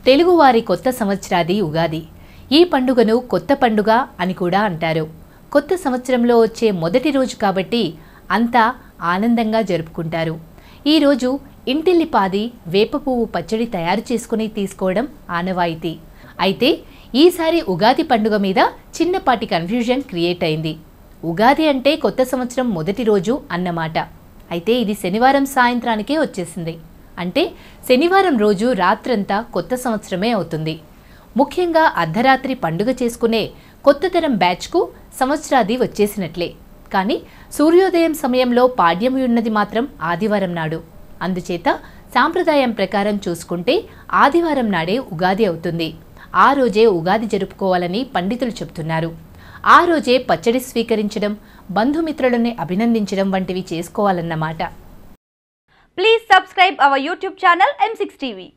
తెలుగువారి కొత్త సంవత్సరాది ఉగాది ఈ పండుగను కొత్త పండుగ అని కూడా అంటారు కొత్త సంవత్సరంలో వచ్చే మొదటి రోజు కాబట్టి అంతా ఆనందంగా జరుపుకుంటారు ఈరోజు ఇంటిల్లిపాది వేప పువ్వు పచ్చడి తయారు చేసుకుని తీసుకోవడం ఆనవాయితీ అయితే ఈసారి ఉగాది పండుగ మీద చిన్నపాటి కన్ఫ్యూజన్ క్రియేట్ అయింది ఉగాది అంటే కొత్త సంవత్సరం మొదటి రోజు అన్నమాట అయితే ఇది శనివారం సాయంత్రానికే వచ్చేసింది అంటే శనివారం రోజు రాత్రంతా కొత్త సంవత్సరమే అవుతుంది ముఖ్యంగా అర్ధరాత్రి పండుగ చేసుకునే కొత్త తరం బ్యాచ్కు సంవత్సరాది వచ్చేసినట్లే కానీ సూర్యోదయం సమయంలో పాడ్యమి ఉన్నది మాత్రం ఆదివారం నాడు అందుచేత సాంప్రదాయం ప్రకారం చూసుకుంటే ఆదివారం నాడే ఉగాది అవుతుంది ఆ రోజే ఉగాది జరుపుకోవాలని పండితులు చెబుతున్నారు ఆ రోజే పచ్చడి స్వీకరించడం బంధుమిత్రులని అభినందించడం వంటివి చేసుకోవాలన్నమాట Please subscribe our YouTube channel M6 TV.